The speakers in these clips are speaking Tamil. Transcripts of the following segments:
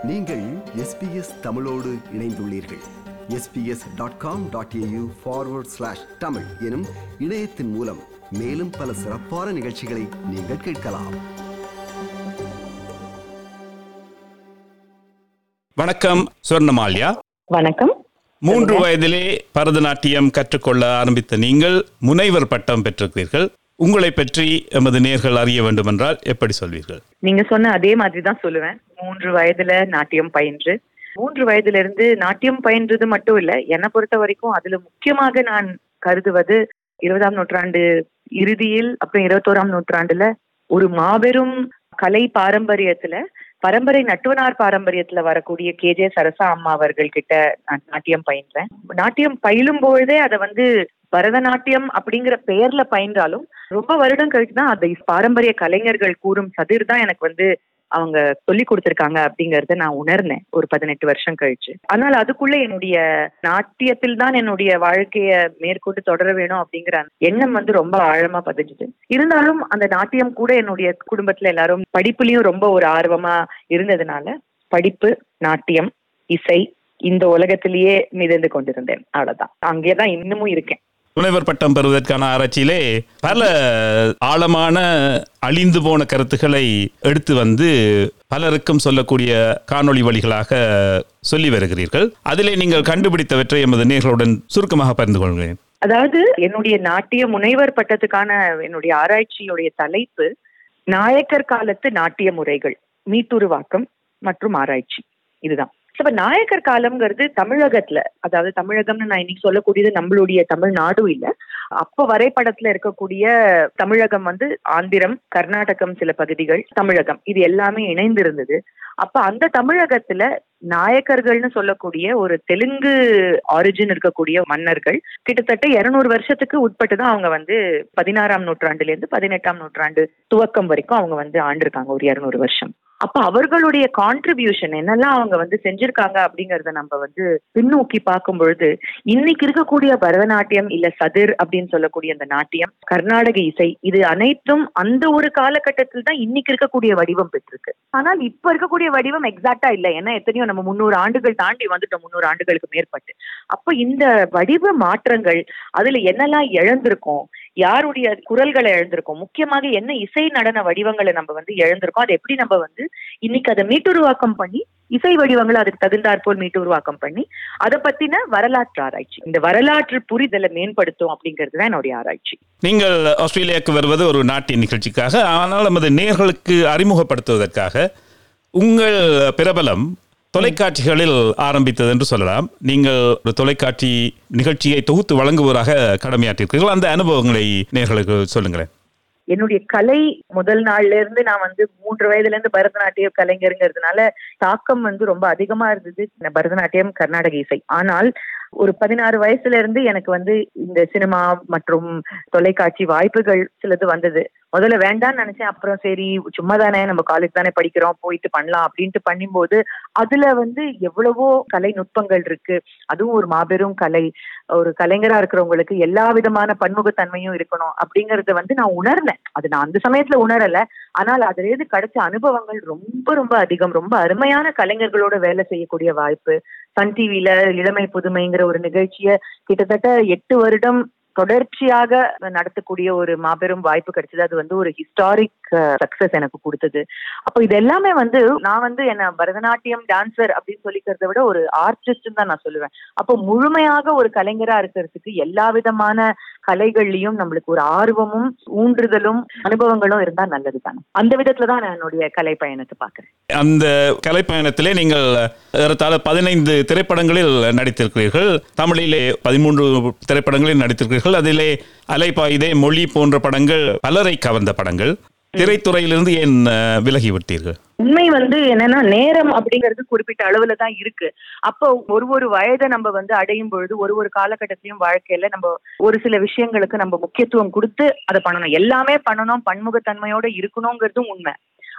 நீங்கள் எஸ்பிஎஸ் தமிழோடு இணைந்துள்ளீர்கள் SBS dot com dot AU forward slash Tamil எனும் இணையத்தின் மூலம் மேலும் பல சிறப்பான நிகழ்ச்சிகளை நீங்கள் கேட்கலாம் வணக்கம் சுவர்ணமால்யா வணக்கம் மூன்று வயதிலே பரதநாட்டியம் கற்றுக்கொள்ள ஆரம்பித்த நீங்கள் முனைவர் பட்டம் பெற்றிருக்கிறீர்கள் உங்களை பற்றி எமது நேர்கள் அறிய வேண்டுமென்றால் எப்படி சொல்வீர்கள் நீங்க சொன்ன அதே மாதிரி தான் சொல்லுவேன் மூன்று வயதுல நாட்டியம் பயின்று மூன்று வயதுல இருந்து நாட்டியம் பயின்றது மட்டும் இல்ல என்னை பொறுத்த வரைக்கும் அதுல முக்கியமாக நான் கருதுவது இருபதாம் நூற்றாண்டு இறுதியில் அப்புறம் இருபத்தோராம் நூற்றாண்டுல ஒரு மாபெரும் கலை பாரம்பரியத்துல பரம்பரை நட்டுவனார் பாரம்பரியத்துல வரக்கூடிய கே ஜே சரசா அம்மா அவர்கள் கிட்ட நான் நாட்டியம் பயின்றேன் நாட்டியம் பயிலும் பொழுதே அதை வந்து பரதநாட்டியம் அப்படிங்கிற பெயர்ல பயின்றாலும் ரொம்ப வருடம் கழிச்சு தான் அந்த பாரம்பரிய கலைஞர்கள் கூறும் சதிர் தான் எனக்கு வந்து அவங்க சொல்லி கொடுத்திருக்காங்க அப்படிங்கறத நான் உணர்ந்தேன் ஒரு பதினெட்டு வருஷம் கழிச்சு ஆனால் அதுக்குள்ள என்னுடைய நாட்டியத்தில் தான் என்னுடைய வாழ்க்கைய மேற்கொண்டு தொடர வேணும் அப்படிங்கிற அந்த எண்ணம் வந்து ரொம்ப ஆழமா பதிஞ்சுது இருந்தாலும் அந்த நாட்டியம் கூட என்னுடைய குடும்பத்துல எல்லாரும் படிப்புலயும் ரொம்ப ஒரு ஆர்வமா இருந்ததுனால படிப்பு நாட்டியம் இசை இந்த உலகத்திலேயே மிதந்து கொண்டிருந்தேன் அவ்வளவுதான் அங்கேதான் இன்னமும் இருக்கேன் முனைவர் பட்டம் பெறுவதற்கான ஆராய்ச்சியிலே பல ஆழமான அழிந்து போன கருத்துக்களை எடுத்து வந்து பலருக்கும் சொல்லக்கூடிய காணொளி வழிகளாக சொல்லி வருகிறீர்கள் அதிலே நீங்கள் கண்டுபிடித்தவற்றை எமது நேர்களுடன் சுருக்கமாக பகிர்ந்து கொள்கிறேன் அதாவது என்னுடைய நாட்டிய முனைவர் பட்டத்துக்கான என்னுடைய ஆராய்ச்சியுடைய தலைப்பு நாயக்கர் காலத்து நாட்டிய முறைகள் மீட்டுருவாக்கம் மற்றும் ஆராய்ச்சி இதுதான் இப்ப நாயக்கர் காலம்ங்கிறது தமிழகத்துல அதாவது தமிழகம்னு நான் இன்னைக்கு சொல்லக்கூடியது நம்மளுடைய தமிழ்நாடும் இல்ல அப்ப வரைபடத்துல இருக்கக்கூடிய தமிழகம் வந்து ஆந்திரம் கர்நாடகம் சில பகுதிகள் தமிழகம் இது எல்லாமே இணைந்து இருந்தது அப்ப அந்த தமிழகத்துல நாயக்கர்கள்னு சொல்லக்கூடிய ஒரு தெலுங்கு ஆரிஜின் இருக்கக்கூடிய மன்னர்கள் கிட்டத்தட்ட இருநூறு வருஷத்துக்கு உட்பட்டு தான் அவங்க வந்து பதினாறாம் நூற்றாண்டுல இருந்து பதினெட்டாம் நூற்றாண்டு துவக்கம் வரைக்கும் அவங்க வந்து ஆண்டிருக்காங்க ஒரு இருநூறு வருஷம் அப்ப அவர்களுடைய கான்ட்ரிபியூஷன் என்னெல்லாம் அவங்க வந்து செஞ்சிருக்காங்க அப்படிங்கறத நம்ம வந்து பின்னோக்கி பார்க்கும் பொழுது இன்னைக்கு இருக்கக்கூடிய பரதநாட்டியம் இல்ல சதிர் அப்படின்னு சொல்லக்கூடிய அந்த நாட்டியம் கர்நாடக இசை இது அனைத்தும் அந்த ஒரு காலகட்டத்தில் தான் இன்னைக்கு இருக்கக்கூடிய வடிவம் பெற்றிருக்கு ஆனால் இப்ப இருக்கக்கூடிய வடிவம் எக்ஸாக்டா இல்ல ஏன்னா எத்தனையோ நம்ம முன்னூறு ஆண்டுகள் தாண்டி வந்துட்டோம் முன்னூறு ஆண்டுகளுக்கு மேற்பட்டு அப்ப இந்த வடிவ மாற்றங்கள் அதுல என்னெல்லாம் இழந்திருக்கோம் யாருடைய குரல்களை இழந்திருக்கோம் முக்கியமாக என்ன இசை நடன வடிவங்களை நம்ம வந்து இழந்திருக்கோம் அதை எப்படி நம்ம வந்து இன்னைக்கு அதை மீட்டுருவாக்கம் பண்ணி இசை வடிவங்களை அதுக்கு தகுந்தாற்போல் மீட்டுருவாக்கம் பண்ணி அதை பத்தின வரலாற்று ஆராய்ச்சி இந்த வரலாற்று புரிதலை மேம்படுத்தும் அப்படிங்கிறது தான் என்னுடைய ஆராய்ச்சி நீங்கள் ஆஸ்திரேலியாவுக்கு வருவது ஒரு நாட்டிய நிகழ்ச்சிக்காக ஆனால் நமது நேர்களுக்கு அறிமுகப்படுத்துவதற்காக உங்கள் பிரபலம் தொலைக்காட்சிகளில் ஆரம்பித்தது என்று சொல்லலாம் நீங்கள் ஒரு தொலைக்காட்சி நிகழ்ச்சியை தொகுத்து வழங்குவதாக கடமையாற்றிருக்கிறீர்கள் அந்த அனுபவங்களை நேர்களுக்கு சொல்லுங்களேன் என்னுடைய கலை முதல் நாள்ல இருந்து நான் வந்து மூன்று வயதுல இருந்து பரதநாட்டிய கலைஞருங்கிறதுனால தாக்கம் வந்து ரொம்ப அதிகமா இருந்தது இந்த பரதநாட்டியம் கர்நாடக இசை ஆனால் ஒரு பதினாறு வயசுல இருந்து எனக்கு வந்து இந்த சினிமா மற்றும் தொலைக்காட்சி வாய்ப்புகள் சிலது வந்தது முதல்ல வேண்டாம்னு நினைச்சேன் அப்புறம் சரி சும்மா தானே நம்ம காலேஜ் தானே படிக்கிறோம் போயிட்டு பண்ணலாம் அப்படின்ட்டு பண்ணும்போது அதுல வந்து எவ்வளவோ கலை நுட்பங்கள் இருக்கு அதுவும் ஒரு மாபெரும் கலை ஒரு கலைஞரா இருக்கிறவங்களுக்கு எல்லா விதமான பன்முகத்தன்மையும் இருக்கணும் அப்படிங்கறத வந்து நான் உணர்ந்தேன் அது நான் அந்த சமயத்துல உணரல ஆனால் அதுல இருந்து கிடைச்ச அனுபவங்கள் ரொம்ப ரொம்ப அதிகம் ரொம்ப அருமையான கலைஞர்களோட வேலை செய்யக்கூடிய வாய்ப்பு சன் டிவில இளமை புதுமைங்கிற ஒரு நிகழ்ச்சியை கிட்டத்தட்ட எட்டு வருடம் தொடர்ச்சியாக நடத்தக்கூடிய ஒரு மாபெரும் வாய்ப்பு கிடைச்சது அது வந்து ஒரு ஹிஸ்டாரிக் சக்சஸ் எனக்கு கொடுத்தது அப்போ இது எல்லாமே வந்து நான் வந்து என்ன பரதநாட்டியம் டான்சர் அப்படின்னு சொல்லிக்கிறத விட ஒரு ஆர்டிஸ்ட் தான் நான் சொல்லுவேன் அப்போ முழுமையாக ஒரு கலைஞரா இருக்கிறதுக்கு எல்லா விதமான கலைகள்லயும் நம்மளுக்கு ஒரு ஆர்வமும் ஊன்றுதலும் அனுபவங்களும் இருந்தா நல்லது தானே அந்த விதத்துல தான் நான் என்னுடைய கலை பயணத்தை பாக்குறேன் அந்த கலைப்பயணத்திலே நீங்கள் ஏறத்தாழ பதினைந்து திரைப்படங்களில் நடித்திருக்கிறீர்கள் தமிழிலே பதிமூன்று திரைப்படங்களில் நடித்திருக்கிறீர்கள் அதிலே அலைபாயுதே மொழி போன்ற படங்கள் பலரை கவர்ந்த படங்கள் திரைத்துறையிலிருந்து ஏன் அஹ், விலகி விட்டீர்கள் உண்மை வந்து என்னன்னா நேரம் அப்படிங்கிறது குறிப்பிட்ட அளவுல தான் இருக்கு அப்போ ஒரு ஒரு வயதை நம்ம வந்து அடையும் பொழுது ஒரு ஒரு காலகட்டத்திலையும் வாழ்க்கையில நம்ம ஒரு சில விஷயங்களுக்கு நம்ம முக்கியத்துவம் கொடுத்து அதை பண்ணணும் எல்லாமே பண்ணணும் பன்முகத்தன்மையோட இருக்கணுங்கிறதும் உண்மை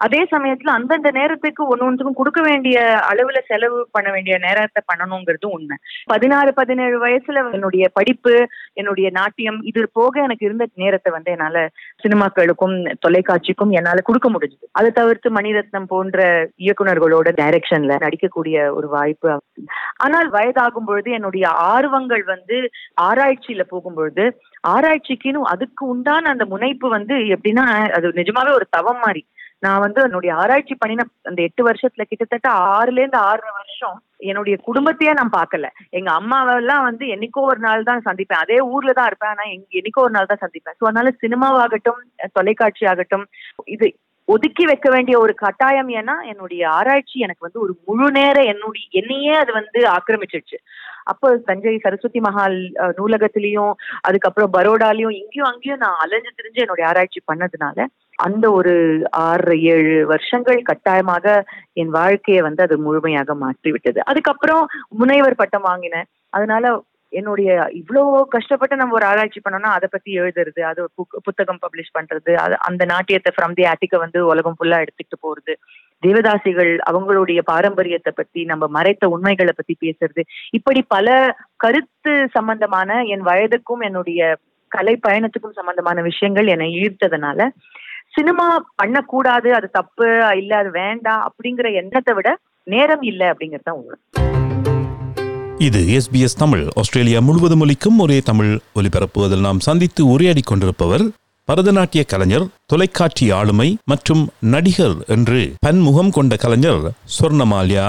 அதே சமயத்துல அந்தந்த நேரத்துக்கு ஒன்னு ஒன்றுக்கும் கொடுக்க வேண்டிய அளவுல செலவு பண்ண வேண்டிய நேரத்தை பண்ணணுங்கிறது உண்மை பதினாறு பதினேழு வயசுல என்னுடைய படிப்பு என்னுடைய நாட்டியம் இது போக எனக்கு இருந்த நேரத்தை வந்து என்னால சினிமாக்களுக்கும் தொலைக்காட்சிக்கும் என்னால கொடுக்க முடிஞ்சது அதை தவிர்த்து மணிரத்னம் போன்ற இயக்குனர்களோட டைரக்ஷன்ல நடிக்கக்கூடிய ஒரு வாய்ப்பு ஆனால் வயதாகும் பொழுது என்னுடைய ஆர்வங்கள் வந்து ஆராய்ச்சியில போகும்பொழுது ஆராய்ச்சிக்குன்னு அதுக்கு உண்டான அந்த முனைப்பு வந்து எப்படின்னா அது நிஜமாவே ஒரு தவம் மாதிரி நான் வந்து என்னுடைய ஆராய்ச்சி பண்ணின அந்த எட்டு வருஷத்துல கிட்டத்தட்ட ஆறுல இருந்து ஆறரை வருஷம் என்னுடைய குடும்பத்தையே நான் பார்க்கல எங்க அம்மாவெல்லாம் வந்து என்னைக்கோ ஒரு நாள் தான் சந்திப்பேன் அதே ஊர்ல தான் இருப்பேன் ஆனா எங்க என்னைக்கோ ஒரு நாள் தான் சந்திப்பேன் ஸோ அதனால சினிமாவாகட்டும் தொலைக்காட்சி ஆகட்டும் இது ஒதுக்கி வைக்க வேண்டிய ஒரு கட்டாயம் ஏன்னா என்னுடைய ஆராய்ச்சி எனக்கு வந்து ஒரு முழு நேர என்னுடைய என்னையே அது வந்து ஆக்கிரமிச்சிருச்சு அப்போ தஞ்சை சரஸ்வதி மஹால் அஹ், நூலகத்திலயும் அதுக்கப்புறம் பரோடாலையும் இங்கேயும் அங்கேயும் நான் அலைஞ்சு திரிஞ்சு என்னுடைய ஆராய்ச்சி பண்ணதுனால அந்த ஒரு ஆறு ஏழு வருஷங்கள் கட்டாயமாக என் வாழ்க்கையை வந்து அது முழுமையாக மாற்றி விட்டது அதுக்கப்புறம் முனைவர் பட்டம் வாங்கினேன் அதனால என்னுடைய இவ்வளோ கஷ்டப்பட்டு நம்ம ஒரு ஆராய்ச்சி பண்ணோம்னா அதை பத்தி எழுதுறது அது ஒரு புக்- புத்தகம் பப்ளிஷ் பண்றது அது அந்த நாட்டியத்தை ஃப்ரம் தி ஆட்டிக்க வந்து உலகம் ஃபுல்லா எடுத்துக்கிட்டு போறது தேவதாசிகள் அவங்களுடைய பாரம்பரியத்தை பத்தி நம்ம மறைத்த உண்மைகளை பத்தி பேசுறது இப்படி பல கருத்து சம்பந்தமான என் வயதுக்கும் என்னுடைய கலை பயணத்துக்கும் சம்பந்தமான விஷயங்கள் என்னை ஈர்த்ததுனால சினிமா பண்ணக்கூடாது அது தப்பு இல்ல அது வேண்டாம் அப்படிங்கிற எண்ணத்தை விட நேரம் இல்லை அப்படிங்கிறது தான் உண்மை இது எஸ்பிஎஸ் தமிழ் ஆஸ்திரேலியா முழுவதும் ஒலிக்கும் ஒரே தமிழ் ஒலிபரப்புவதில் நாம் சந்தித்து உரையாடிக் கொண்டிருப்பவர் பரதநாட்டிய கலைஞர் தொலைக்காட்சி ஆளுமை மற்றும் நடிகர் என்று பன்முகம் கொண்ட கலைஞர் சொர்ணமால்யா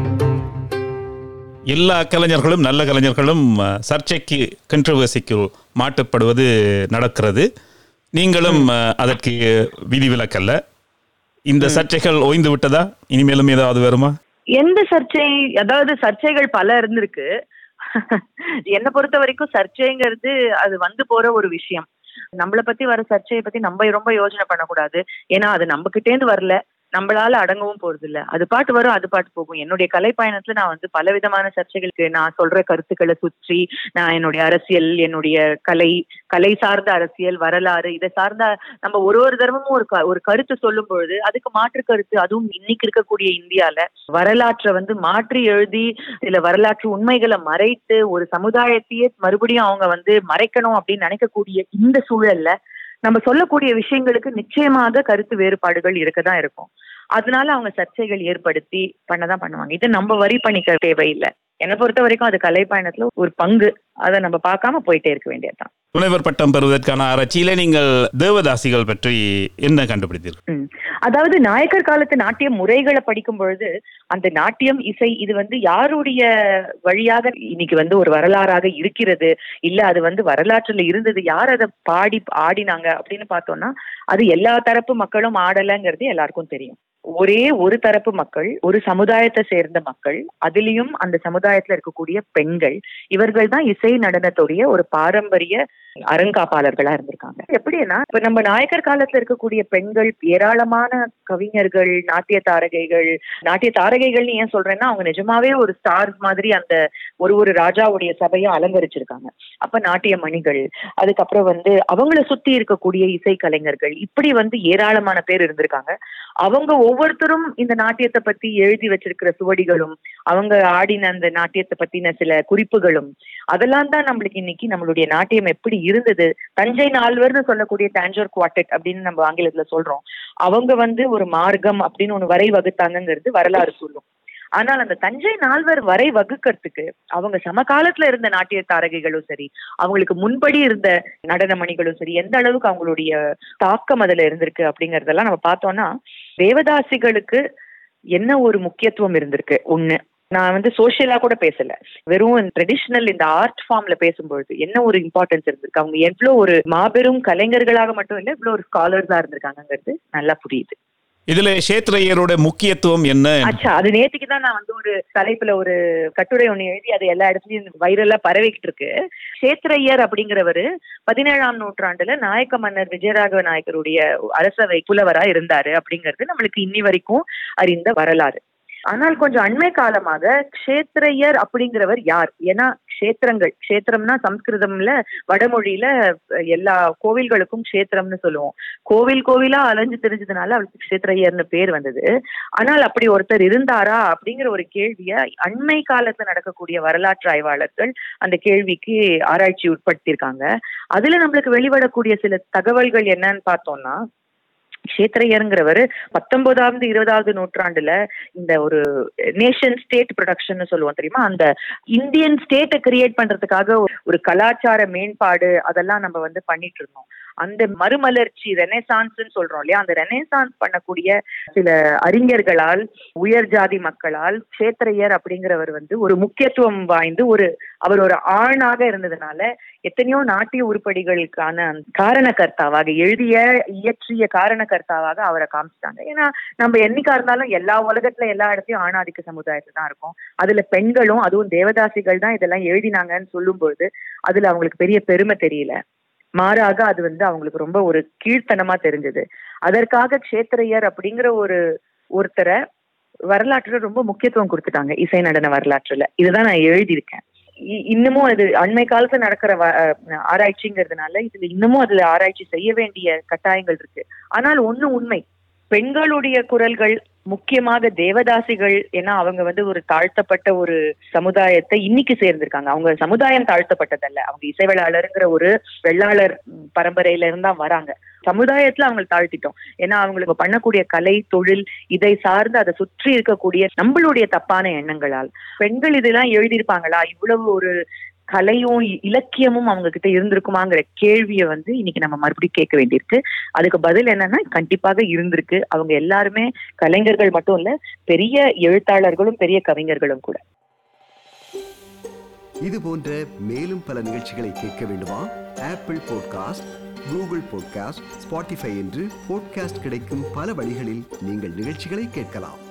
எல்லா கலைஞர்களும் நல்ல கலைஞர்களும் அஹ், சர்ச்சைக்கு கண்ட்ரவர்சிக்கு மாட்டப்படுவது நடக்கிறது நீங்களும் அஹ், அதற்கு விதிவிலக்கல்ல இந்த சர்ச்சைகள் ஓய்ந்து விட்டதா இனிமேலும் ஏதாவது வருமா எந்த சர்ச்சை அதாவது சர்ச்சைகள் பல இருந்திருக்கு என்னை பொறுத்த வரைக்கும் சர்ச்சைங்கிறது அது வந்து போற ஒரு விஷயம் நம்மளை பத்தி வர சர்ச்சையை பத்தி நம்ம ரொம்ப யோசனை பண்ணக்கூடாது ஏன்னா அது நம்ம கிட்டேந்து வரல நம்மளால அடங்கவும் போறது இல்ல அது பாட்டு வரும் அது பாட்டு போகும் என்னுடைய கலை பயணத்துல நான் வந்து பல விதமான சர்ச்சைகளுக்கு நான் சொல்ற கருத்துக்களை சுற்றி நான் என்னுடைய அரசியல் என்னுடைய கலை கலை சார்ந்த அரசியல் வரலாறு இதை சார்ந்த நம்ம ஒரு ஒரு தர்மமும் ஒரு க- ஒரு கருத்து சொல்லும் பொழுது அதுக்கு மாற்று கருத்து அதுவும் இன்னைக்கு இருக்கக்கூடிய இந்தியால வரலாற்றை வந்து மாற்றி எழுதி சில வரலாற்று உண்மைகளை மறைத்து ஒரு சமுதாயத்தையே மறுபடியும் அவங்க வந்து மறைக்கணும் அப்படின்னு நினைக்கக்கூடிய இந்த சூழல்ல நம்ம சொல்லக்கூடிய விஷயங்களுக்கு நிச்சயமாக கருத்து வேறுபாடுகள் இருக்கதான் இருக்கும் அதனால அவங்க சர்ச்சைகள் ஏற்படுத்தி பண்ணதான் பண்ணுவாங்க இது நம்ம வரி பண்ணிக்க தேவையில்லை என்னை பொறுத்த வரைக்கும் அது கலை பயணத்துல ஒரு பங்கு அதை நம்ம பார்க்காம போயிட்டே இருக்க வேண்டியதுதான் முனைவர் பட்டம் பெறுவதற்கான ஆராய்ச்சியில நீங்கள் தேவதாசிகள் பற்றி என்ன கண்டுபிடித்தீர்கள் ம். அதாவது நாயக்கர் காலத்து நாட்டிய முறைகளை படிக்கும் பொழுது அந்த நாட்டியம் இசை இது வந்து யாருடைய வழியாக இன்னைக்கு வந்து ஒரு வரலாறாக இருக்கிறது இல்ல அது வந்து வரலாற்றுல இருந்தது யார் அதை பாடி ஆடினாங்க அப்படின்னு பார்த்தோம்னா அது எல்லா தரப்பு மக்களும் ஆடலைங்கிறது எல்லாருக்கும் தெரியும் ஒரே ஒரு தரப்பு மக்கள் ஒரு சமுதாயத்தை சேர்ந்த மக்கள் அதிலையும் அந்த சமுதாயத்துல இருக்கக்கூடிய பெண்கள் இவர்கள் தான் இசை நடனத்துடைய ஒரு பாரம்பரிய அறங்காப்பாளர்களா இருந்திருக்காங்க எப்படின்னா இப்ப நம்ம நாயக்கர் காலத்துல இருக்கக்கூடிய பெண்கள் ஏராளமான கவிஞர்கள் நாட்டிய தாரகைகள் நாட்டிய தாரகைகள்னு ஏன் சொல்றேன்னா அவங்க நிஜமாவே ஒரு ஸ்டார்ஸ் மாதிரி அந்த ஒரு ஒரு ராஜாவுடைய சபையை அலங்கரிச்சிருக்காங்க அப்ப நாட்டிய மணிகள் அதுக்கப்புறம் வந்து அவங்கள சுத்தி இருக்கக்கூடிய இசை கலைஞர்கள் இப்படி வந்து ஏராளமான பேர் இருந்திருக்காங்க அவங்க ஒவ்வொருத்தரும் இந்த நாட்டியத்தை பத்தி எழுதி வச்சிருக்கிற சுவடிகளும் அவங்க ஆடின அந்த நாட்டியத்தை பத்தின சில குறிப்புகளும் அதெல்லாம் தான் நம்மளுக்கு இன்னைக்கு நம்மளுடைய நாட்டியம் எப்படி இருந்தது தஞ்சை நால்வர்னு சொல்லக்கூடிய டாஞ்சர் குவார்டெட் அப்படின்னு நம்ம ஆங்கிலத்துல சொல்றோம் அவங்க வந்து ஒரு மார்க்கம் அப்படின்னு ஒண்ணு வரை வகுத்தாங்கங்கிறது வரலாறு சொல்லும் ஆனால் அந்த தஞ்சை நால்வர் வரை வகுக்கிறதுக்கு அவங்க சமகாலத்துல இருந்த நாட்டிய தாரகைகளும் சரி அவங்களுக்கு முன்படி இருந்த நடன மணிகளும் சரி எந்த அளவுக்கு அவங்களுடைய தாக்கம் அதுல இருந்திருக்கு அப்படிங்கறதெல்லாம் நம்ம பார்த்தோம்னா தேவதாசிகளுக்கு என்ன ஒரு முக்கியத்துவம் இருந்திருக்கு ஒண்ணு நான் வந்து சோஷியலா கூட பேசல வெறும் ட்ரெடிஷ்னல் இந்த ஆர்ட் ஃபார்ம்ல பேசும்பொழுது என்ன ஒரு இம்பார்ட்டன்ஸ் இருந்திருக்கு அவங்க எவ்வளவு ஒரு மாபெரும் கலைஞர்களாக மட்டும் இல்ல இவ்வளவு ஒரு ஸ்காலர்ஸா இருந்திருக்காங்கிறது நல்லா புரியுது இதுல சேத்திரையரோட முக்கியத்துவம் என்ன அச்சா அது நேத்துக்கு தான் நான் வந்து ஒரு தலைப்புல ஒரு கட்டுரை ஒண்ணு எழுதி அது எல்லா இடத்துலயும் வைரலா பரவிக்கிட்டு இருக்கு சேத்திரையர் அப்படிங்கிறவரு பதினேழாம் நூற்றாண்டுல நாயக்க மன்னர் விஜயராகவ நாயக்கருடைய அரசவை புலவரா இருந்தாரு அப்படிங்கிறது நம்மளுக்கு இன்னி வரைக்கும் அறிந்த வரலாறு ஆனால் கொஞ்சம் அண்மை காலமாக க்ஷேத்திரையர் அப்படிங்கிறவர் யார் ஏன்னா க்ஷேத்திரங்கள் க்ஷேத்திரம்னா சம்ஸ்கிருதம்ல வடமொழியில அஹ், எல்லா கோவில்களுக்கும் க்ஷேத்திரம்னு சொல்லுவோம் கோவில் கோவிலா அலைஞ்சு தெரிஞ்சதுனால அவளுக்கு க்ஷேத்ரையர்னு பேர் வந்தது ஆனால் அப்படி ஒருத்தர் இருந்தாரா அப்படிங்கிற ஒரு கேள்விய அண்மை காலத்துல நடக்கக்கூடிய வரலாற்று ஆய்வாளர்கள் அந்த கேள்விக்கு ஆராய்ச்சி உட்படுத்தியிருக்காங்க அதுல நம்மளுக்கு வெளிவடக்கூடிய சில தகவல்கள் என்னன்னு பார்த்தோம்னா க்ஷேத்ரையருங்கிறவர் பத்தொன்பதாவது இருபதாவது நூற்றாண்டுல இந்த ஒரு நேஷன் ஸ்டேட் ப்ரொடக்ஷன் சொல்லுவோம் தெரியுமா அந்த இந்தியன் ஸ்டேட்டை கிரியேட் பண்றதுக்காக ஒரு கலாச்சார மேம்பாடு அதெல்லாம் நம்ம வந்து பண்ணிட்டு இருந்தோம் அந்த மறுமலர்ச்சி ரெனேசான்ஸ் சொல்றோம் இல்லையா அந்த ரெனேசான்ஸ் பண்ணக்கூடிய சில அறிஞர்களால் உயர் ஜாதி மக்களால் க்ஷேத்ரையர் அப்படிங்கிறவர் வந்து ஒரு முக்கியத்துவம் வாய்ந்து ஒரு அவர் ஒரு ஆணாக இருந்ததுனால எத்தனையோ நாட்டிய உருப்படிகளுக்கான காரணகர்த்தாவாக எழுதிய இயற்றிய காரணகர்த்தாவாக அவரை காமிச்சிட்டாங்க ஏன்னா நம்ம என்னைக்கா இருந்தாலும் எல்லா உலகத்துல எல்லா இடத்தையும் ஆணாதிக்க சமுதாயத்துல தான் இருக்கும் அதுல பெண்களும் அதுவும் தேவதாசிகள் தான் இதெல்லாம் எழுதினாங்கன்னு சொல்லும்போது அதுல அவங்களுக்கு பெரிய பெருமை தெரியல மாறாக அது வந்து அவங்களுக்கு ரொம்ப ஒரு கீழ்த்தனமா தெரிஞ்சது அதற்காக க்ஷேத்திரையர் அப்படிங்கிற ஒரு ஒருத்தரை வரலாற்றுல ரொம்ப முக்கியத்துவம் கொடுத்துட்டாங்க இசை நடன வரலாற்றுல இதுதான் நான் எழுதியிருக்கேன் இ- இன்னமும் அது அண்மை காலத்துல நடக்கிற வ- அஹ் ஆராய்ச்சிங்கிறதுனால இதுல இன்னமும் அதுல ஆராய்ச்சி செய்ய வேண்டிய கட்டாயங்கள் இருக்கு ஆனால் ஒண்ணு உண்மை பெண்களுடைய குரல்கள் முக்கியமாக தேவதாசிகள் ஏன்னா அவங்க வந்து ஒரு தாழ்த்தப்பட்ட ஒரு சமுதாயத்தை இன்னைக்கு சேர்ந்திருக்காங்க அவங்க சமுதாயம் தாழ்த்தப்பட்டதல்ல அவங்க இசைவேளாளருங்கிற ஒரு வெள்ளாளர் பரம்பரையில இருந்தா வராங்க சமுதாயத்துல அவங்களை தாழ்த்திட்டோம் ஏன்னா அவங்களுக்கு பண்ணக்கூடிய கலை தொழில் இதை சார்ந்து அதை சுற்றி இருக்கக்கூடிய நம்மளுடைய தப்பான எண்ணங்களால் பெண்கள் இதெல்லாம் எழுதியிருப்பாங்களா இவ்வளவு ஒரு கலையும் இ- இலக்கியமும் அவங்க கிட்ட இருந்திருக்குமாங்கிற கேள்வியை வந்து இன்னைக்கு நம்ம மறுபடியும் கேட்க வேண்டியிருக்கு அதுக்கு பதில் என்னன்னா கண்டிப்பாக இருந்திருக்கு அவங்க எல்லாருமே கலைஞர்கள் மட்டும் இல்ல பெரிய எழுத்தாளர்களும் பெரிய கவிஞர்களும் கூட இது போன்ற மேலும் பல நிகழ்ச்சிகளை கேட்க வேண்டுமா Apple podcast Google podcast Spotify என்று பாட்காஸ்ட் கிடைக்கும் பல வழிகளில் நீங்கள் நிகழ்ச்சிகளை கேட்கலாம்